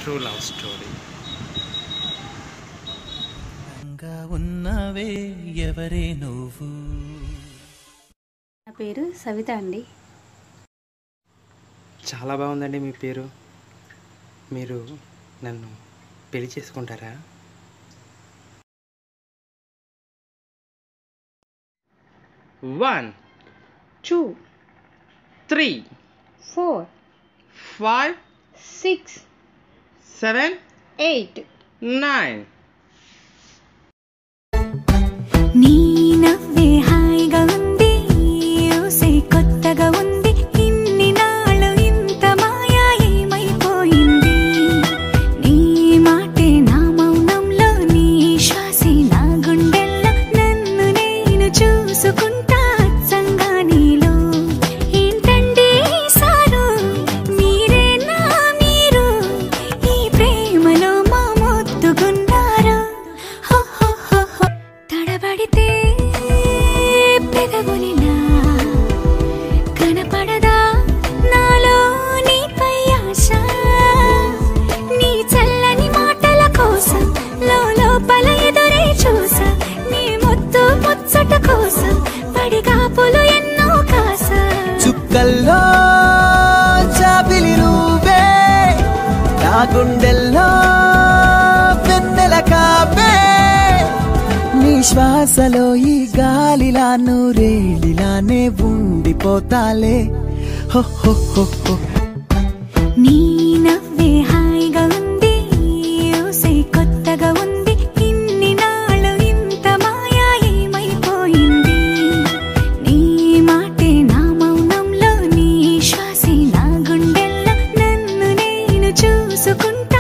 true love story అంగా ఉన్నవే ఎవరే నువ్వు నా పేరు సవిత అండి చాలా బాగుందండి మీ పేరు మీరు నన్ను పెళ్లి చేసుకుంటారా one two three four five six seven eight nine నీ నవ్వే హాయిగా ఉంది ఊసే కొత్తగా ఉంది ఇన్ని నాళ్ళు ఇంత మాయా ఏమైపోయింది నీ మాటే నా మౌనంలో నీ శ్వాసే నా గుండెల్లో నన్ను నేను చూసుకుంటా అచ్చంగా నీలో ఏంటండి సారు మీరే నా మీరు ఈ ప్రేమలో మా మొత్తుకున్నారు హో హో హో హో తడబడితే పెదవులిలా కనపడదా నాలో నీపై ఆశ నీ చల్లని మాటల కోసం లోపల ఎదురే చూసా నీ ముద్దు ముచ్చట కోసం పడిగాపులు ఎన్నో కాసా చుక్కల్లో చాపిలి నువ్వే నా గుండెల్లో వెన్నెల కాపే నీ శ్వాసలో ఈ గాలిలా నూరేలిలానే ఉండిపోతాలే హో హో హో హో నీ నవ్వే హాయిగా ఉంది ఊసే కొత్తగా ఉంది ఇన్ని నాళ్ళు ఇంత మాయా ఏమైపోయింది నీ మాటే నా మౌనంలో నీ శ్వాసే నా గుండెల్లో నన్ను నేను చూసుకుంటా